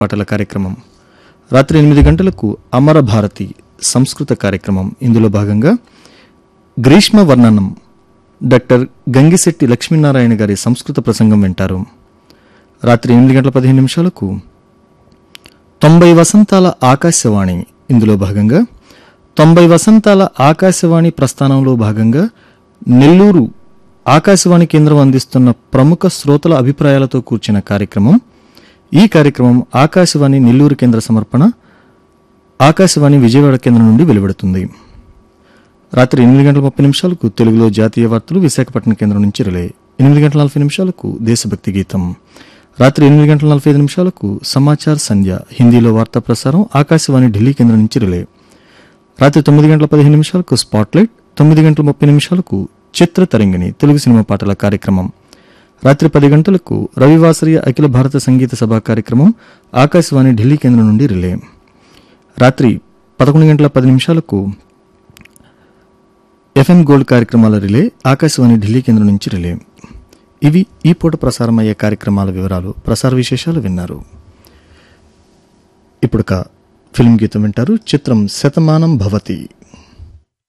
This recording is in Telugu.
పాటల కార్యక్రమం రాత్రి ఎనిమిది గంటలకు అమర భారతి సంస్కృత కార్యక్రమం ఇందులో భాగంగా గ్రీష్మ వర్ణనం డాక్టర్ గంగిశెట్టి లక్ష్మీనారాయణ గారి సంస్కృత ప్రసంగం వింటారు రాత్రి ఎనిమిది గంటల పదిహేను నిమిషాలకు తొంభై వసంతాల ఆకాశవాణి ఇందులో భాగంగా తొంభై వసంతాల ఆకాశవాణి ప్రస్థానంలో భాగంగా నెల్లూరు ఆకాశవాణి కేంద్రం అందిస్తున్న ప్రముఖ శ్రోతల అభిప్రాయాలతో కూర్చిన కార్యక్రమం ఈ కార్యక్రమం ఆకాశవాణి నెల్లూరు కేంద్ర సమర్పణ ఆకాశవాణి విజయవాడ కేంద్రం నుండి వెలువడుతుంది రాత్రి ఎనిమిది గంటల ముప్పై నిమిషాలకు తెలుగులో జాతీయ వార్తలు విశాఖపట్నం కేంద్రం నుంచి రిలే ఎనిమిది గంటల నలభై నిమిషాలకు దేశభక్తి గీతం రాత్రి ఎనిమిది గంటల నలభై ఐదు నిమిషాలకు సమాచార్ సంధ్య హిందీలో వార్తా ప్రసారం ఆకాశవాణి ఢిల్లీ కేంద్రం నుంచి రిలే రాత్రి తొమ్మిది గంటల పదిహేను నిమిషాలకు స్పాట్లైట్ తొమ్మిది గంటల ముప్పై నిమిషాలకు చిత్ర తరంగిణి తెలుగు సినిమా పాటల కార్యక్రమం రాత్రి పది గంటలకు రవివాసరియ అఖిల భారత సంగీత సభ కార్యక్రమం ఆకాశవాణి ఢిల్లీ కేంద్రం నుండి రిలే రాత్రి పదకొండు గంటల పది నిమిషాలకు ఎఫ్ఎం గోల్డ్ కార్యక్రమాల రిలే ఆకాశవాణి ఢిల్లీ కేంద్రం నుంచి రిలే ఇవి ఈ పూట ప్రసారమయ్యే కార్యక్రమాల వివరాలు ప్రసార విశేషాలు విన్నారు ఇప్పుడు ఫిల్మ్ గీతం వింటారు చిత్రం శతమానం భవతి